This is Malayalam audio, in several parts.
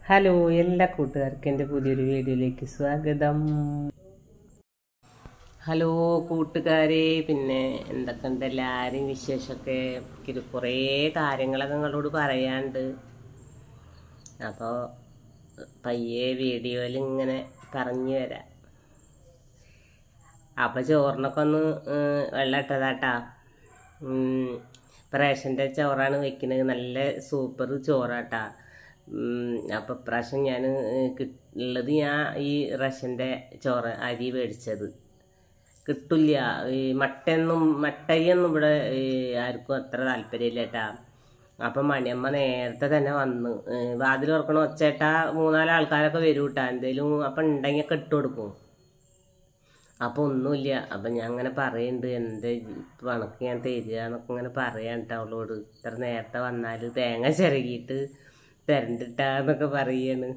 ഹലോ എല്ലാ കൂട്ടുകാർക്കും എൻ്റെ പുതിയൊരു വീഡിയോയിലേക്ക് സ്വാഗതം ഹലോ കൂട്ടുകാരെ പിന്നെ എന്തൊക്കെയുണ്ട് എല്ലാവരും വിശേഷമൊക്കെ എനിക്ക് കുറേ കാര്യങ്ങളൊക്കെ നിങ്ങളോട് പറയാണ്ട് അപ്പോൾ പയ്യെ വീഡിയോയിൽ ഇങ്ങനെ പറഞ്ഞു വരാം അപ്പം ചോറിനൊക്കെ ഒന്ന് ഏഹ്, വെള്ളം ഇട്ടതാട്ടാ ഉം, ഇപ്പം റേഷൻ്റെ ചോറാണ് വെക്കുന്നത് നല്ല സൂപ്പർ ചോറാട്ടാ ഉം, അപ്പം ഇപ്രാവശ്യം ഞാൻ ഉള്ളത് ഞാൻ ഈ റേഷൻ്റെ ചോറ് അരി മേടിച്ചത് കിട്ടില്ല ഈ മട്ടയൊന്നും മട്ടയൊന്നും ഇവിടെ ഈ ആർക്കും അത്ര താല്പര്യമില്ല കേട്ടാ അപ്പം മണിയമ്മ നേരത്തെ തന്നെ വന്ന് ഏഹ്, വാതിൽ തുറക്കണ ഒച്ചേട്ടാ മൂന്നാല് ആൾക്കാരൊക്കെ വരും കേട്ടാ എന്തേലും അപ്പം ഉണ്ടെങ്കിൽ ഒക്കെ ഇട്ട് കൊടുക്കും അപ്പോൾ ഒന്നുമില്ല അപ്പം ഞാൻ അങ്ങനെ പറയുന്നുണ്ട് എൻ്റെ കണക്ക് ഞാൻ തരിക എന്നൊക്കെ ഇങ്ങനെ പറയാൻ കേട്ടോ അവളോട് ഇത്ര നേരത്തെ വന്നാൽ തേങ്ങ ചിരകിയിട്ട് തരണ്ടിട്ടാന്നൊക്കെ പറയാണ്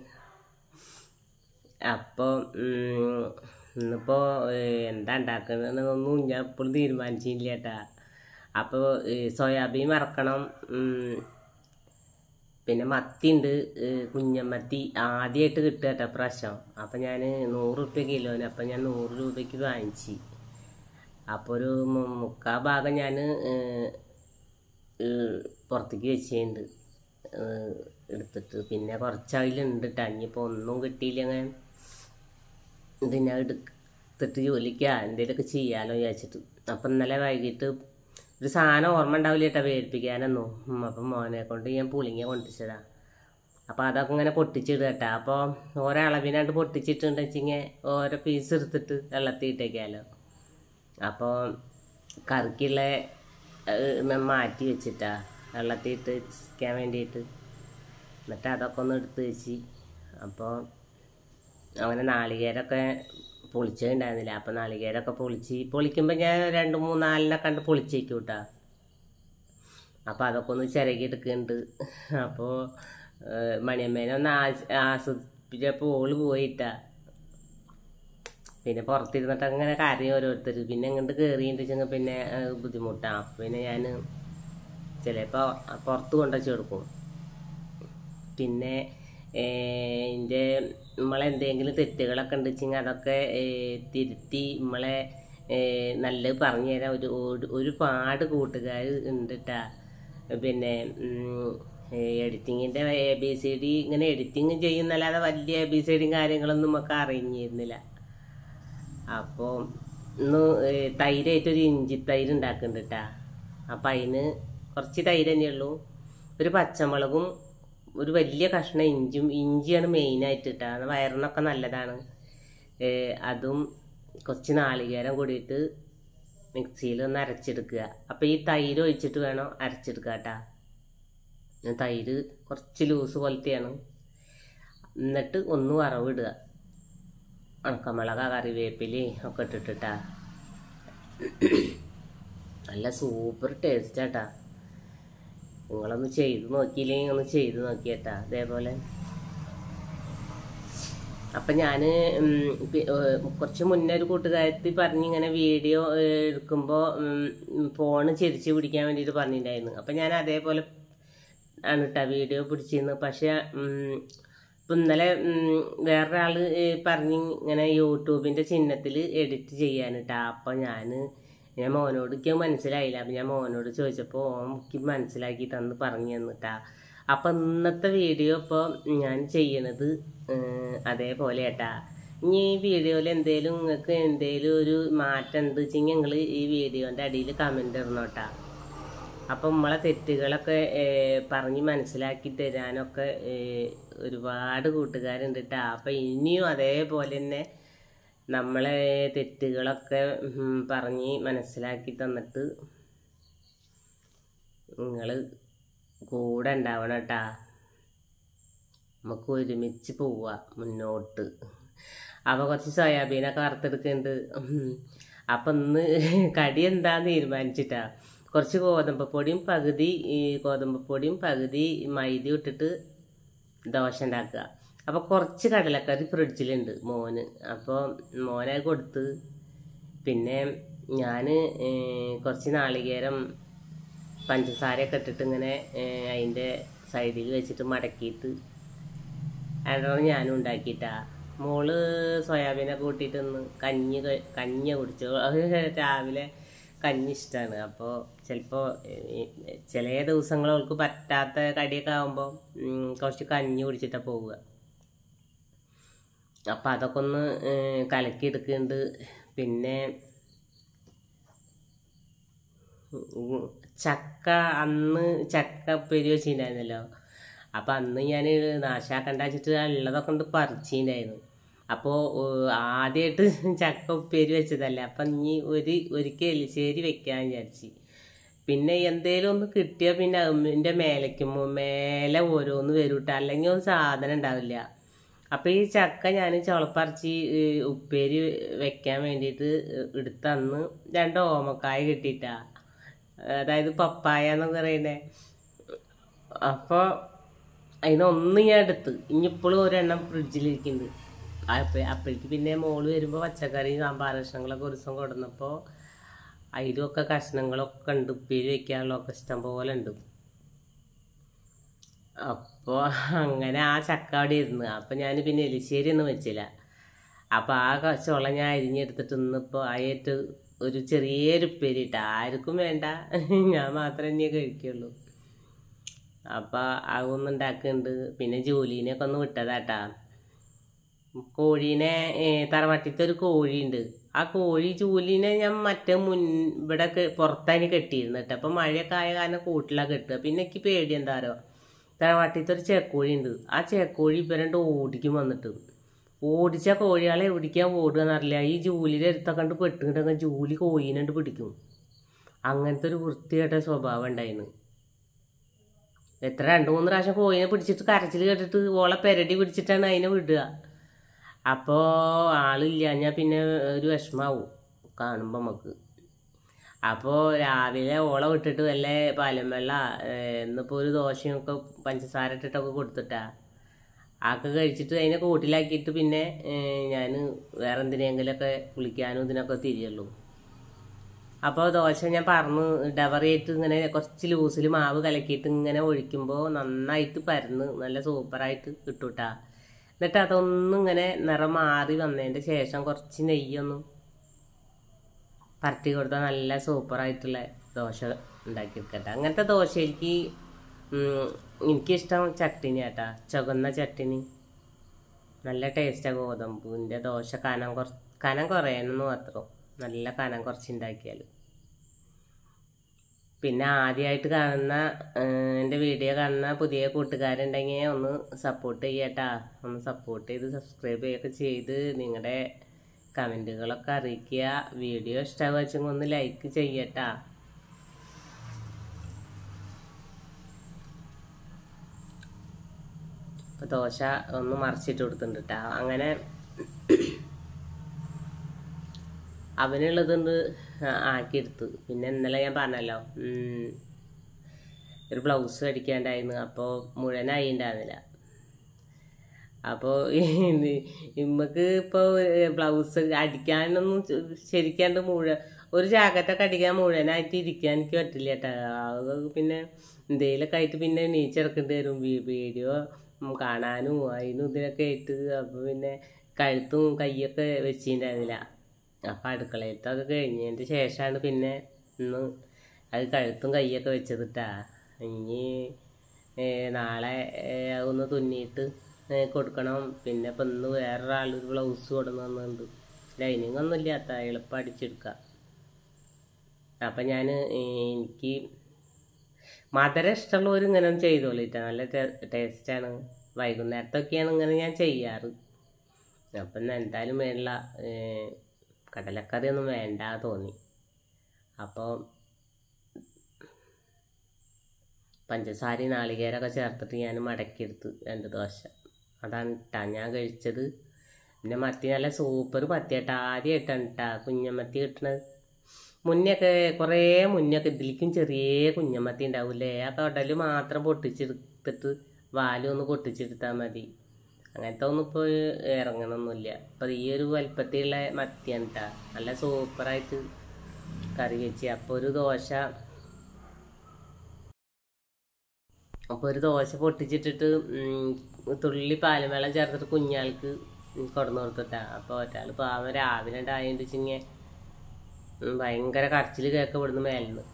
അപ്പോൾ ഇന്നിപ്പോൾ എന്താ ഉണ്ടാക്കുന്നതെന്നൊന്നും ഞാൻ ഇപ്പോഴും തീരുമാനിച്ചില്ല കേട്ടാ അപ്പോൾ സോയാബീൻ വറക്കണം ഉം, പിന്നെ മത്തിയുണ്ട് കുഞ്ഞമത്തി ആദ്യമായിട്ട് കിട്ടുക കേട്ടോ പ്രാവശ്യം അപ്പം ഞാൻ നൂറ് റുപ്യ കിലോന് അപ്പം ഞാൻ നൂറ് രൂപയ്ക്ക് വാങ്ങിച്ചു അപ്പോൾ ഒരു മു- മുക്കാൽ ഭാഗം ഞാൻ പുറത്തേക്ക് വെച്ചിട്ടുണ്ട് എടുത്തിട്ട് പിന്നെ കുറച്ച് അതിലുണ്ട് കേട്ടോ ഇനിയിപ്പോൾ ഒന്നും കിട്ടിയില്ലെങ്കിൽ ഇത് ഞാൻ എടുത്തിട്ട് ജോലിക്കാ എന്തെങ്കിലുമൊക്കെ ചെയ്യാലോ വിചാരിച്ചിട്ട് അപ്പം ഇന്നലെ വൈകിട്ട് ഒരു സാധനം ഓർമ്മ ഉണ്ടാവില്ല കേട്ടോ വേടിപ്പിക്കാനൊന്നും ഉം, അപ്പം മോനെ കൊണ്ട് ഞാൻ പുളിങ്ങ കൊണ്ടിച്ചതാ അപ്പോൾ അതൊക്കെ ഇങ്ങനെ പൊട്ടിച്ചിടുക കേട്ടോ അപ്പോൾ ഓരോ അളവിനാണ്ട് പൊട്ടിച്ചിട്ടുണ്ടെന്ന് വെച്ചിങ്ങനെ ഓരോ പീസ് എടുത്തിട്ട് വെള്ളത്തിൽ ഇട്ടേക്കാലോ അപ്പോൾ കറിക്കുള്ള ഏഹ്, ഞാൻ മാറ്റി വെച്ചിട്ടാ വെള്ളത്തിൽ ഇട്ട് ചിക്കാൻ വേണ്ടിയിട്ട് എന്നിട്ട് അതൊക്കെ ഒന്ന് എടുത്ത് വെച്ച് അപ്പോൾ അങ്ങനെ നാളികേരമൊക്കെ പൊളിച്ചിട്ടുണ്ടായിരുന്നില്ല അപ്പം നാളികേരമൊക്കെ പൊളിച്ച് പൊളിക്കുമ്പോൾ ഞാൻ രണ്ട് മൂന്നാലിനെ കണ്ട് പൊളിച്ചേക്കും കേട്ടോ അപ്പോൾ അതൊക്കെ ഒന്ന് ചിരകി എടുക്കുന്നുണ്ട് അപ്പോൾ മണിയമ്മേനെ ഒന്ന് ആസ് ആസ്വദിപ്പിച്ചപ്പോൾ ഓള് പോയിട്ടാ പിന്നെ പുറത്തിരുന്നിട്ട് അങ്ങനെ കരയും ഓരോരുത്തർ പിന്നെ ഇങ്ങോട്ട് കയറിയിട്ടുണ്ടെങ്കിൽ പിന്നെ ഏഹ്, ബുദ്ധിമുട്ടാണ് അപ്പം പിന്നെ ഞാൻ ചിലപ്പോൾ പുറത്ത് കൊണ്ടുവച്ച് കൊടുക്കും പിന്നെ എൻ്റെ നമ്മളെ എന്തെങ്കിലും തെറ്റുകളൊക്കെ ഉണ്ടെച്ചെങ്കിൽ അതൊക്കെ ഏ, തിരുത്തി നമ്മളെ ഏ, നല്ലത് പറഞ്ഞു തരാൻ ഒരു ഒരു- ഒരുപാട് കൂട്ടുകാർ ഉണ്ട് ട്ടാ പിന്നെ എഡിറ്റിങ്ങിൻ്റെ എ ബി സി ഡി ഇങ്ങനെ എഡിറ്റിങ് ചെയ്യുന്നല്ലാതെ വലിയ എ ബി സി ഡിയും കാര്യങ്ങളൊന്നും നമുക്ക് അറിഞ്ഞിരുന്നില്ല അപ്പോൾ ഇന്ന് ഏ, തൈരായിട്ടൊരു ഇഞ്ചി തൈര് ഉണ്ടാക്കുന്നുണ്ട് കേട്ടാ അപ്പം അതിന് കുറച്ച് തൈര് തന്നെയുള്ളൂ ഒരു പച്ചമുളകും ഒരു വലിയ കഷ്ണം ഇഞ്ചും ഇഞ്ചിയാണ് മെയിനായിട്ട് ഇട്ടാ അത് വയറിനൊക്കെ നല്ലതാണ് ഏ, അതും കുറച്ച് നാളികേരം കൂടിയിട്ട് മിക്സിയിൽ ഒന്ന് അരച്ചെടുക്കുക അപ്പം ഈ തൈര് ഒഴിച്ചിട്ട് വേണം അരച്ചെടുക്കുക കേട്ടാ ഞാൻ തൈര് കുറച്ച് ലൂസ് പോലത്തെയാണ് എന്നിട്ട് ഒന്ന് വറവിടുക ഉണക്കമുളക കറിവേപ്പിലി ഒക്കെ ഇട്ടിട്ടാ നല്ല സൂപ്പർ ടേസ്റ്റാട്ടാ നിങ്ങളൊന്ന് ചെയ്ത് നോക്കിയില്ലെങ്കിൽ ഒന്ന് ചെയ്ത് നോക്കിയേട്ടാ അതേപോലെ അപ്പം ഞാൻ കുറച്ച് മുന്നേ ഒരു കൂട്ടുകാരത്തി പറഞ്ഞ് ഇങ്ങനെ വീഡിയോ എടുക്കുമ്പോൾ ഫോണ് ചിരിച്ച് പിടിക്കാൻ വേണ്ടിയിട്ട് പറഞ്ഞിട്ടുണ്ടായിരുന്നു അപ്പം ഞാൻ അതേപോലെ ആണ് കേട്ടോ വീഡിയോ പിടിച്ചിരുന്നത് പക്ഷേ ഉം, ഇപ്പം ഇന്നലെ ഉം, വേറൊരാൾ പറഞ്ഞ് ഇങ്ങനെ യൂട്യൂബിൻ്റെ ചിഹ്നത്തിൽ എഡിറ്റ് ചെയ്യാൻ കേട്ടോ അപ്പം ഞാൻ ഞാൻ മോനോട് എനിക്ക് മനസ്സിലായില്ല അപ്പം ഞാൻ മോനോട് ചോദിച്ചപ്പോൾ ഓൻ എനിക്ക് മനസ്സിലാക്കി തന്ന് പറഞ്ഞു തന്നിട്ടാ അപ്പം ഇന്നത്തെ വീഡിയോ ഇപ്പോൾ ഞാൻ ചെയ്യണത് ഏഹ്, അതേപോലെ ഏട്ടാ ഇനി ഈ വീഡിയോയിൽ എന്തേലും നിങ്ങൾക്ക് എന്തേലും ഒരു മാറ്റം ഉണ്ട് വെച്ചെങ്കിൽ നിങ്ങൾ ഈ വീഡിയോൻ്റെ അടിയിൽ കമൻ്റ് ഇടണോട്ടാ അപ്പം നമ്മളെ തെറ്റുകളൊക്കെ ഏഹ്, പറഞ്ഞ് മനസ്സിലാക്കി തരാനൊക്കെ ഏഹ്, ഒരുപാട് കൂട്ടുകാരുണ്ട് കേട്ടോ അപ്പം ഇനിയും അതേപോലെ തന്നെ നമ്മളെ തെറ്റുകളൊക്കെ ഉം, പറഞ്ഞ് മനസ്സിലാക്കി തന്നിട്ട് നിങ്ങൾ കൂടെ ഉണ്ടാവണം കേട്ടാ നമുക്ക് ഒരുമിച്ച് പോവാ മുന്നോട്ട് അപ്പോൾ കുറച്ച് സോയാബീനൊക്കെ വറുത്തെടുക്കുന്നുണ്ട് ഉം. അപ്പം ഇന്ന് കടി എന്താന്ന് തീരുമാനിച്ചിട്ടാ കുറച്ച് ഗോതമ്പ് പൊടിയും പകുതി ഈ ഗോതമ്പ് പൊടിയും പകുതി മൈദ ഇട്ടിട്ട് ദോശ ഉണ്ടാക്കുക അപ്പോൾ കുറച്ച് കടലക്കറി ഫ്രിഡ്ജിലുണ്ട് മോന് അപ്പോൾ മോനെ കൊടുത്ത് പിന്നെ ഞാൻ കുറച്ച് നാളികേരം പഞ്ചസാരയൊക്കെ ഇട്ടിട്ട് ഇങ്ങനെ അതിൻ്റെ സൈഡിൽ വെച്ചിട്ട് മടക്കിയിട്ട് രണ്ടെണ്ണം ഞാനും ഉണ്ടാക്കിയിട്ടാ മോള് സോയാബീനൊക്കെ കൂട്ടിയിട്ട് ഒന്ന് കഞ്ഞി ക- കഞ്ഞി കുടിച്ചു അത് രാവിലെ കഞ്ഞി ഇഷ്ടമാണ് അപ്പോൾ ചിലപ്പോൾ ചില ദിവസങ്ങൾ അവൾക്ക് പറ്റാത്ത കടിയൊക്കെ ആകുമ്പോൾ കുറച്ച് കഞ്ഞി കുടിച്ചിട്ടാണ് പോവുക അപ്പം അതൊക്കെ ഒന്ന് ഏഹ്, കലക്കി എടുക്കുന്നുണ്ട് പിന്നെ ഉം, ചക്ക അന്ന് ചക്ക ഉപ്പേരി വെച്ചിട്ടുണ്ടായിരുന്നല്ലോ അപ്പം അന്ന് ഞാൻ നാശാക്കണ്ട വെച്ചിട്ട് ഉള്ളതൊക്കെ കൊണ്ട് പറിച്ചിട്ടുണ്ടായിരുന്നു അപ്പോൾ ആദ്യമായിട്ട് ചക്ക ഉപ്പേരി വെച്ചതല്ല അപ്പം ഇനി ഒരു ഒരിക്കൽ എലിശ്ശേരി വെക്കാൻ വിചാരിച്ച് പിന്നെ എന്തേലും ഒന്ന് കിട്ടിയാൽ പിന്നെ അതിൻ്റെ മേലേക്കും മേലെ ഓരോന്ന് വരൂട്ട അല്ലെങ്കിൽ ഒരു സാധനം ഉണ്ടാവില്ല അപ്പം ഈ ചക്ക ഞാൻ ചുളപ്പറിച്ച് ഉപ്പേരി വെക്കാൻ വേണ്ടിയിട്ട് എടുത്തന്ന് രണ്ട് ഓമക്കായ കിട്ടിയിട്ടാ അതായത് പപ്പായ എന്നൊക്കെ പറയുന്നത് അപ്പോൾ അതിനൊന്ന് ഞാൻ എടുത്ത് ഇനിയിപ്പോഴും ഒരെണ്ണം ഫ്രിഡ്ജിലിരിക്കുന്നുണ്ട് അപ്പ അപ്പോഴേക്ക് പിന്നെ മോള് വരുമ്പോൾ പച്ചക്കറി സാമ്പാർ കഷ്ണങ്ങളൊക്കെ ഒരു ദിവസം കൊടുന്നപ്പോൾ അതിലൊക്കെ കഷ്ണങ്ങളൊക്കെ ഉണ്ട് ഉപ്പേരി വെക്കാനുള്ളതൊക്കെ ഇഷ്ടം പോലെ ഉണ്ട് അപ്പോൾ അങ്ങനെ ആ ചക്ക അവിടെ ഇരുന്ന് അപ്പം ഞാൻ പിന്നെ എലിശ്ശേരി ഒന്നും വെച്ചില്ല അപ്പോൾ ആ ക- ചുള ഞാൻ അരിഞ്ഞെടുത്തിട്ട് ഇന്നിപ്പോൾ ആയിട്ട് ഒരു ചെറിയൊരു ഉപ്പേരി ഇട്ട ആർക്കും വേണ്ട ഞാൻ മാത്രമേ ഇനി കഴിക്കുള്ളൂ അപ്പോൾ അതൊന്നും ഉണ്ടാക്കുന്നുണ്ട് പിന്നെ ജോലീനെയൊക്കെ ഒന്ന് വിട്ടതാട്ടാ കോഴീനെ ഏ, തറവാട്ടിലത്തെ ഒരു കോഴിയുണ്ട് ആ കോഴി ജൂലിനെ ഞാൻ മറ്റേ മുൻ ഇവിടെ കെ- പുറത്താണ് കെട്ടിയിരുന്നു കേട്ടോ അപ്പം മഴയൊക്കെ ആയ കാരണം കൂട്ടിലാണ് കെട്ടുക പിന്നെ എനിക്ക് പേടി എന്താരോ തറവാട്ടിലത്തെ ഒരു ചേക്കോഴി ഉണ്ട് ആ ചേക്കോഴി ഇപ്പം രണ്ട് ഓടിക്കും വന്നിട്ട് ഓടിച്ച കോഴികളെ എവിടേക്കാ ഓടുകയെന്നറിയില്ല ഈ ജൂലിയുടെ അടുത്തൊക്കെ കണ്ട് പെട്ടുകിട്ടൊക്കെ ജൂലി കോഴീനെ കണ്ട് പിടിക്കും അങ്ങനത്തെ ഒരു വൃത്തികെട്ട സ്വഭാവം ഉണ്ടായിരുന്നു എത്ര രണ്ട് മൂന്ന് പ്രാവശ്യം കോഴിനെ പിടിച്ചിട്ട് കരച്ചിൽ കേട്ടിട്ട് ഓളെ പെരടി പിടിച്ചിട്ടാണ് അതിനെ വിടുക അപ്പോൾ ആളില്ല ഞാൻ പിന്നെ ഒരു വിഷമാവും കാണുമ്പോൾ നമുക്ക് അപ്പോൾ രാവിലെ ഓളെ വിട്ടിട്ട് വല്ല പാലും വെള്ള എന്നിപ്പോൾ ഒരു ദോശയൊക്കെ പഞ്ചസാര ഇട്ടിട്ടൊക്കെ കൊടുത്തിട്ടാ ആക്കെ കഴിച്ചിട്ട് അതിനെ കൂട്ടിലാക്കിയിട്ട് പിന്നെ ഞാൻ വേറെ എന്തിനെങ്കിലുമൊക്കെ കുളിക്കാനും ഇതിനൊക്കെ തിരിയുള്ളൂ അപ്പോൾ ദോശ ഞാൻ പറന്ന് ഡവറിയായിട്ട് ഇങ്ങനെ കുറച്ച് ലൂസിൽ മാവ് കലക്കിയിട്ട് ഇങ്ങനെ ഒഴിക്കുമ്പോൾ നന്നായിട്ട് പരന്ന് നല്ല സൂപ്പറായിട്ട് കിട്ടൂട്ടാ എന്നിട്ട് അതൊന്നും ഇങ്ങനെ നിറം മാറി വന്നതിൻ്റെ ശേഷം കുറച്ച് നെയ്യൊന്നും പരട്ടി കൊടുത്താൽ നല്ല സൂപ്പറായിട്ടുള്ള ദോശ ഉണ്ടാക്കിയെടുക്കട്ടെ അങ്ങനത്തെ ദോശ എനിക്ക് ഉം, എനിക്കിഷ്ടം ചട്ടിനി ആട്ടാ ചുവന്ന ചട്ടിനി നല്ല ടേസ്റ്റാണ് ഗോതമ്പിൻ്റെ ദോശ കനം കുറ കനം കുറയണമെന്ന് മാത്രം നല്ല കനം കുറച്ച് ഉണ്ടാക്കിയാൽ പിന്നെ ആദ്യമായിട്ട് കാണുന്ന ഏഹ്, എൻ്റെ വീഡിയോ കാണുന്ന പുതിയ കൂട്ടുകാരുണ്ടെങ്കിൽ ഒന്ന് സപ്പോർട്ട് ചെയ്യട്ടാ ഒന്ന് സപ്പോർട്ട് ചെയ്ത് സബ്സ്ക്രൈബ് ചെയ്യുകയൊക്കെ ചെയ്ത് നിങ്ങളുടെ കമൻറ്റുകളൊക്കെ അറിയിക്കുക വീഡിയോ ഇഷ്ടമാകുക വെച്ചെങ്കിൽ ഒന്ന് ലൈക്ക് ചെയ്യട്ടാ അപ്പോൾ ദോശ ഒന്ന് മറിച്ചിട്ട് കൊടുത്തിട്ടുണ്ട് കേട്ടോ അങ്ങനെ അവനുള്ളതുണ്ട് ആക്കിയെടുത്ത് പിന്നെ ഇന്നലെ ഞാൻ പറഞ്ഞല്ലോ ഉം, ഒരു ബ്ലൗസ് അടിക്കാണ്ടായിരുന്നു അപ്പോൾ മുഴുവനായി ഉണ്ടായിരുന്നില്ല അപ്പോൾ ഇമ്മക്ക് ഇപ്പോൾ ബ്ലൗസ് അടിക്കാനൊന്നും ശരിക്കാണ്ട് മുഴുവൻ ഒരു ജാക്കറ്റൊക്കെ അടിക്കാൻ മുഴുവനായിട്ട് ഇരിക്കാൻ എനിക്ക് പറ്റില്ല കേട്ടോ അത് പിന്നെ എന്തെങ്കിലുമൊക്കെ ആയിട്ട് പിന്നെ നീച്ചെടുക്കേണ്ടി വരും വീ- വീഡിയോ ഉം കാണാനും അതിനും ഇതിനൊക്കെ ആയിട്ട് അപ്പോൾ പിന്നെ കഴുത്തും കൈയൊക്കെ വെച്ചിട്ടുണ്ടായിരുന്നില്ല അപ്പം അടുക്കളയിലത്തെ അത് കഴിഞ്ഞതിൻ്റെ ശേഷമാണ് പിന്നെ ഇന്ന് അത് കഴുത്തും കൈയൊക്കെ വെച്ചതിട്ടാ ഇനി ഏ, നാളെ ഏ, അതൊന്ന് തുന്നിയിട്ട് ഏ, കൊടുക്കണം പിന്നെ ഇപ്പം ഇന്ന് വേറൊരാളൊരു ബ്ലൗസ് കൊടുന്നു തന്നിട്ടുണ്ട് ലൈനിങ് ഒന്നും ഇല്ലാത്ത എളുപ്പം അടിച്ചെടുക്കാം അപ്പം ഞാൻ എനിക്ക് മധുരം ഇഷ്ടമുള്ളവർ ഇങ്ങനെ ഒന്ന് ചെയ്തോളിട്ടാ നല്ല ടേസ്റ്റാണ് വൈകുന്നേരത്തൊക്കെയാണ് ഇങ്ങനെ ഞാൻ ചെയ്യാറ് അപ്പം ഇന്ന് എന്തായാലും വേണ്ട കടലക്കറി ഒന്നും വേണ്ട തോന്നി അപ്പോൾ പഞ്ചസാരയും നാളികേരമൊക്കെ ചേർത്തിട്ട് ഞാൻ മടക്കിയെടുത്ത് രണ്ട് ദോശ അതാണ് ഇട്ടാ ഞാൻ കഴിച്ചത് പിന്നെ മത്തി നല്ല സൂപ്പർ മത്തിയാട്ടാ ആദ്യമായിട്ടാണ് ഇട്ടാ കുഞ്ഞമത്തി കിട്ടണത് മുന്നൊക്കെ കുറേ മുന്നൊക്കെ ഇതിലേക്കും ചെറിയ കുഞ്ഞമത്തി ഉണ്ടാവില്ലേ ആ കടൽ മാത്രം പൊട്ടിച്ചെടുത്തിട്ട് വാലും ഒന്ന് പൊട്ടിച്ചെടുത്താൽ മതി അങ്ങനത്തെ ഒന്നും ഇപ്പോൾ ഇറങ്ങണമൊന്നുമില്ല അപ്പം ഈ ഒരു വലിപ്പത്തിലുള്ള മത്തിയാണ് കേട്ടോ നല്ല സൂപ്പറായിട്ട് കറി വെച്ച് അപ്പോൾ ഒരു ദോശ അപ്പോൾ ഒരു ദോശ പൊട്ടിച്ചിട്ടിട്ട് ഉം, തുള്ളി പാലും ചേർത്തിട്ട് കുഞ്ഞാൾക്ക് കൊടുന്നു കൊടുത്തിട്ടാ അപ്പോൾ ഒരാൾ പാവം രാവിലെ ഉണ്ടായിട്ട് ചിങ്ങ ഭയങ്കര കരച്ചിൽ കേൾക്ക ഇവിടുന്ന് മേലിന്ന്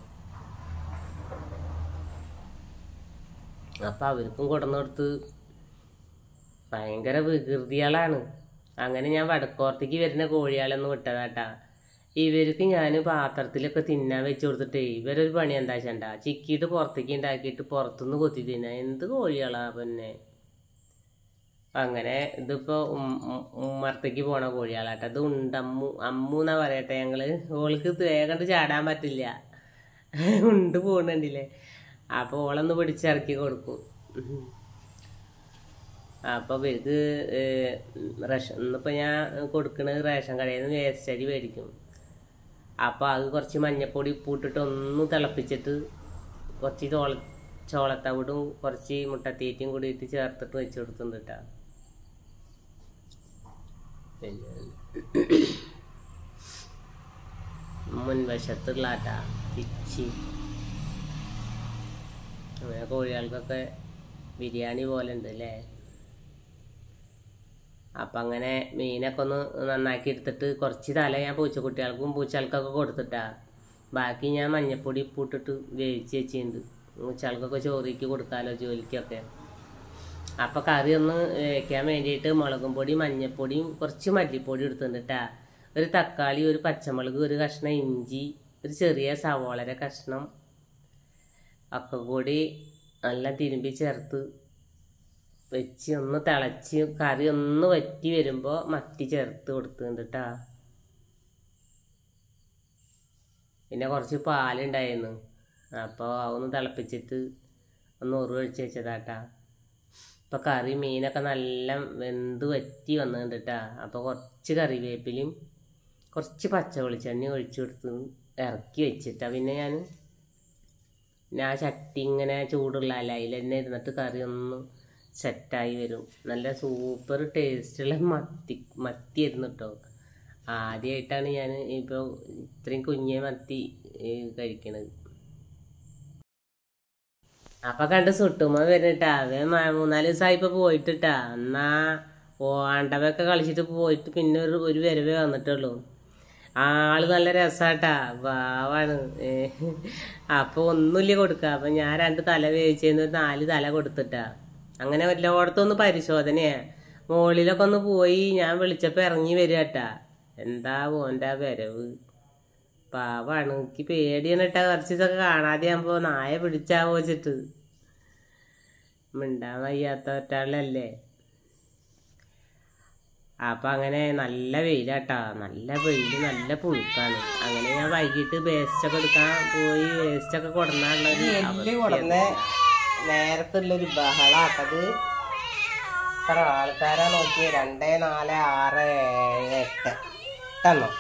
അപ്പം അവർക്കും കൊടുന്നു കൊടുത്ത് ഭയങ്കര വികൃതികളാണ് അങ്ങനെ ഞാൻ വടക്കോർത്തേക്ക് വരുന്ന കോഴികളൊന്നും വിട്ടതാട്ടാ ഇവർക്ക് ഞാൻ പാത്രത്തിലൊക്കെ തിന്നാൻ വെച്ച് കൊടുത്തിട്ടേ ഇവരൊരു പണി എന്താ വെച്ചണ്ട ചിക്കിയിട്ട് പുറത്തേക്ക് ഉണ്ടാക്കിയിട്ട് പുറത്തുനിന്ന് കൊത്തി തിന്നാ എന്ത് കോഴികളാ പിന്നെ അങ്ങനെ ഇതിപ്പോ ഉം- ഉം- ഉമ്മറത്തേക്ക് പോണ കോഴികളാട്ടോ ഇത് ഉണ്ടമ്മു അമ്മു എന്നാ പറയട്ടെ ഞങ്ങള് ഓൾക്ക് വേഗം ചാടാൻ പറ്റില്ല ഉണ്ട് പോണുണ്ടില്ലേ അപ്പൊ ഓളൊന്ന് പിടിച്ചിറക്കി കൊടുക്കും അപ്പൊ ഇവർക്ക് റേഷൻ ഇന്നിപ്പോ ഞാൻ കൊടുക്കണത് റേഷൻ കടയിൽ നിന്ന് വേസ്റ്റ് അരി മേടിക്കും അപ്പൊ അത് കുറച്ച് മഞ്ഞപ്പൊടി ഉപ്പിട്ടിട്ട് ഒന്ന് തിളപ്പിച്ചിട്ട് കുറച്ച് ചോള ചോളത്തവിടും കുറച്ച് മുട്ടത്തീറ്റയും കൂടി ഇട്ട് ചേർത്തിട്ട് വെച്ച് കൊടുക്കുന്നുണ്ട് കേട്ടോ പിന്നെ മുൻവശത്തുള്ള ആട്ടാ തിച്ചി അങ്ങനെ കോഴികൾക്കൊക്കെ ബിരിയാണി പോലെ ഉണ്ട് അല്ലേ അപ്പം അങ്ങനെ മീനൊക്കെ ഒന്ന് നന്നാക്കി എടുത്തിട്ട് കുറച്ച് തല ഞാൻ പൂച്ചക്കുട്ടികൾക്കും പൂച്ചകൾക്കൊക്കെ കൊടുത്തിട്ടാ ബാക്കി ഞാൻ മഞ്ഞപ്പൊടി ഉപ്പിട്ടിട്ട് വേവിച്ച് വെച്ചിട്ടുണ്ട് പൂച്ചകൾക്കൊക്കെ ചോറിക്ക് കൊടുക്കാമല്ലോ ജോലിക്കൊക്കെ അപ്പം കറി ഒന്ന് വയ്ക്കാൻ വേണ്ടിയിട്ട് മുളകും പൊടി മഞ്ഞപ്പൊടിയും കുറച്ച് മല്ലിപ്പൊടി എടുത്തിട്ടുണ്ട് കേട്ടാ ഒരു തക്കാളി ഒരു പച്ചമുളക് ഒരു കഷ്ണം ഇഞ്ചി ഒരു ചെറിയ സവോളര കഷ്ണം ഒക്കെ കൂടി നല്ല തിരുമ്പി ചേർത്ത് വെച്ച് ഒന്ന് തിളച്ച് കറി ഒന്ന് വറ്റി വരുമ്പോൾ മത്തി ചേർത്ത് കൊടുക്കുന്നുണ്ട് കേട്ടാ പിന്നെ കുറച്ച് പാലുണ്ടായിരുന്നു അപ്പോൾ അതൊന്ന് തിളപ്പിച്ചിട്ട് ഒന്ന് ഉറുവഴിച്ച് വെച്ചതാട്ടാ ഇപ്പോൾ കറി മീനൊക്കെ നല്ല വെന്ത് വറ്റി വന്നിട്ടുണ്ട് കേട്ടാ അപ്പോൾ കുറച്ച് കറിവേപ്പിലയും കുറച്ച് പച്ച വെളിച്ചെണ്ണ ഒഴിച്ചു കൊടുത്ത് ഇറക്കി വെച്ചിട്ടാ പിന്നെ ഞാൻ പിന്നെ ആ ചട്ടി ഇങ്ങനെ ചൂടുള്ള അല്ല അതിൽ തന്നെ ഇരുന്നിട്ട് കറി ഒന്ന് സെറ്റായി വരും നല്ല സൂപ്പർ ടേസ്റ്റുള്ള മത്തി മത്തി ആയിരുന്നു കേട്ടോ ആദ്യമായിട്ടാണ് ഞാൻ ഇപ്പോൾ ഇത്രയും കുഞ്ഞേ മത്തി ഏ, കഴിക്കണത് അപ്പൊ കണ്ട് സുട്ടുമ്മ വരുന്നിട്ടാ അവൻ മ- മൂന്നാല് ദിവസമായി ഇപ്പൊ പോയിട്ടിട്ടാ എന്നാ ഓണ്ടവൊക്കെ കളിച്ചിട്ട് പോയിട്ട് പിന്നെ ഒരു ഒരു വരവേ വന്നിട്ടുള്ളൂ ആള് നല്ല രസാട്ടാ പാവാണ് ഏ. അപ്പൊ ഒന്നുമില്ല കൊടുക്ക അപ്പൊ ഞാൻ രണ്ട് തല വേവിച്ചതിന് ഒരു നാല് തല കൊടുത്തിട്ടാ അങ്ങനെ എല്ലായിടത്തൊന്ന് പരിശോധനയാ മുകളിലൊക്കെ ഒന്ന് പോയി ഞാൻ വിളിച്ചപ്പോ ഇറങ്ങി വരികട്ടാ എന്താ ഓൻ്റെ ആ വരവ് പാവാണ് എനിക്ക് പേടിയാണ് കേട്ടാ കുറച്ച് ദിവസമൊക്കെ കാണാതെ ആകുമ്പോ നായ പിടിച്ചാവോ വെച്ചിട്ട് മിണ്ടാൻ വയ്യാത്ത ഒറ്റാളല്ലേ അപ്പൊ അങ്ങനെ നല്ല വെയിലാട്ടാ നല്ല വെയില് നല്ല പുഴുക്കാണ് അങ്ങനെ ഞാൻ വൈകിട്ട് വേസ്റ്റ് ഒക്കെ എടുക്കാൻ പോയി വേസ്റ്റ് ഒക്കെ കൊടുന്ന നേരത്തുള്ളൊരു ബഹളാട്ടത് ഇത്ര ആൾക്കാരാ നോക്കി രണ്ടേ നാല് ആറ് ഏഴ് എട്ട് എട്ടെണ്ണം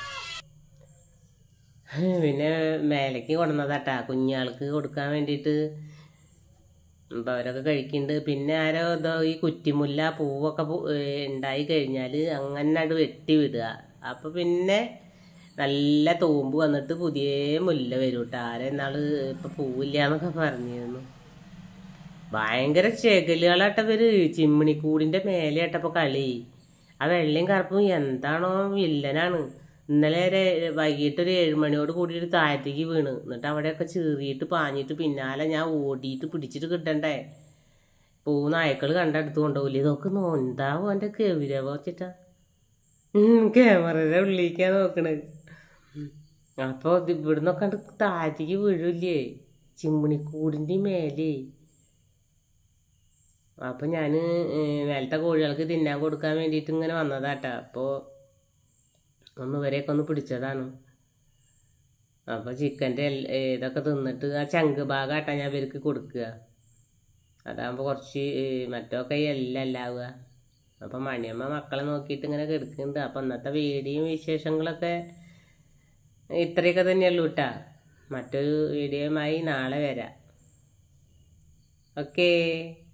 പിന്നെ മേലേക്ക് കൊണ്ടുവന്നതാട്ടാ കുഞ്ഞാൾക്ക് കൊടുക്കാൻ വേണ്ടിയിട്ട് അപ്പം അവരൊക്കെ കഴിക്കുന്നുണ്ട് പിന്നെ ആരോ ഇതോ ഈ കുറ്റിമുല്ല പൂവൊക്കെ പൂ- ഏ, ഉണ്ടായി കഴിഞ്ഞാൽ അങ്ങനെ അത് വെട്ടി വിടുക അപ്പം പിന്നെ നല്ല തൂമ്പ് വന്നിട്ട് പുതിയ മുല്ല വരും കേട്ടോ ആരെന്നാള് ഇപ്പം പൂവില്ല എന്നൊക്കെ പറഞ്ഞിരുന്നു ഭയങ്കര ചെകലുകളാട്ട ഇവര് ചിമ്മിണിക്കൂടിന്റെ മേലെയാട്ടപ്പോ കളി ആ വെള്ളയും കറുപ്പും എന്താണോ വില്ലനാണ് ഇന്നലെ ഒരു വൈകിട്ട് ഒരു ഏഴുമണിയോട് കൂടിയിട്ട് താഴത്തേക്ക് വീണ് എന്നിട്ട് അവിടെയൊക്കെ ചീറിയിട്ട് പാഞ്ഞിട്ട് പിന്നാലെ ഞാൻ ഓടിയിട്ട് പിടിച്ചിട്ട് കിട്ടണ്ടേ പൂ നായ്ക്കൾ കണ്ടെടുത്ത് കൊണ്ടുപോകില്ല ഇതൊക്കെ നോണ്ടാവും എൻ്റെ കെവിരവ വെച്ചിട്ടാ ക്യാമറയുടെ ഉള്ളിലേക്കാ നോക്കണത് അപ്പൊ ഇത് ഇവിടുന്നൊക്കെ കണ്ട് താഴത്തേക്ക് വീഴില്ലേ ചിമ്മിണിക്കൂടിന്റെ മേലേ അപ്പൊ ഞാന് ഏ, മേലത്തെ കോഴികൾക്ക് തിന്നാൻ കൊടുക്കാൻ വേണ്ടിയിട്ട് ഇങ്ങനെ വന്നതാട്ടാ അപ്പോ ഒന്ന് ഇവരെയൊക്കെ ഒന്ന് പിടിച്ചതാണ് അപ്പൊ ചിക്കൻ്റെ ഇതൊക്കെ തിന്നിട്ട് ആ ചങ്ക് ഭാഗമാട്ടാ ഞാൻ ഇവർക്ക് കൊടുക്കുക അതാകുമ്പോൾ കുറച്ച് ഏ, മറ്റൊക്കെ എല്ലാം അല്ലാവുക അപ്പം മണിയമ്മ മക്കളെ നോക്കിയിട്ട് ഇങ്ങനെ കിടക്കുന്നുണ്ട് അപ്പം ഇന്നത്തെ വീഡിയോയും വിശേഷങ്ങളൊക്കെ ഇത്രയൊക്കെ തന്നെയുള്ളൂ കേട്ടാ മറ്റൊരു വീഡിയോയുമായി നാളെ വരാം ഓക്കേ